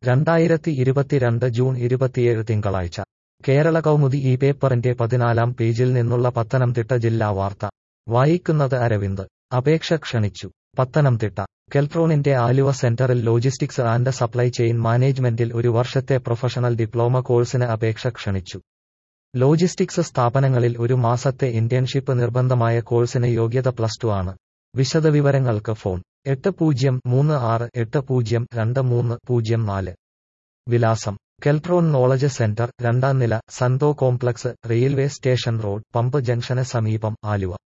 രണ്ടായിരത്തി ഇരുപത്തിരണ്ട് ജൂൺ ഇരുപത്തിയേഴ് തിങ്കളാഴ്ച കേരള കൗമുദി ഈ പേപ്പറിന്റെ പതിനാലാം പേജിൽ നിന്നുള്ള പത്തനംതിട്ട ജില്ലാ വാർത്ത വായിക്കുന്നത് അരവിന്ദ് അപേക്ഷ ക്ഷണിച്ചു പത്തനംതിട്ട കെൽട്രോണിന്റെ ആലുവ സെന്ററിൽ ലോജിസ്റ്റിക്സ് ആൻഡ് സപ്ലൈ ചെയിൻ മാനേജ്മെന്റിൽ ഒരു വർഷത്തെ പ്രൊഫഷണൽ ഡിപ്ലോമ കോഴ്സിന് അപേക്ഷ ക്ഷണിച്ചു ലോജിസ്റ്റിക്സ് സ്ഥാപനങ്ങളിൽ ഒരു മാസത്തെ ഇന്റേൺഷിപ്പ് നിർബന്ധമായ കോഴ്സിന് യോഗ്യത പ്ലസ് ടു ആണ് വിശദവിവരങ്ങൾക്ക് ഫോൺ എട്ട് പൂജ്യം മൂന്ന് ആറ് എട്ട് പൂജ്യം രണ്ട് മൂന്ന് പൂജ്യം നാല് വിലാസം കെൽട്രോൺ നോളജ് സെന്റർ രണ്ടാം നില Santho complex railway station road pump ജംഗ്ഷന് സമീപം ആലുവ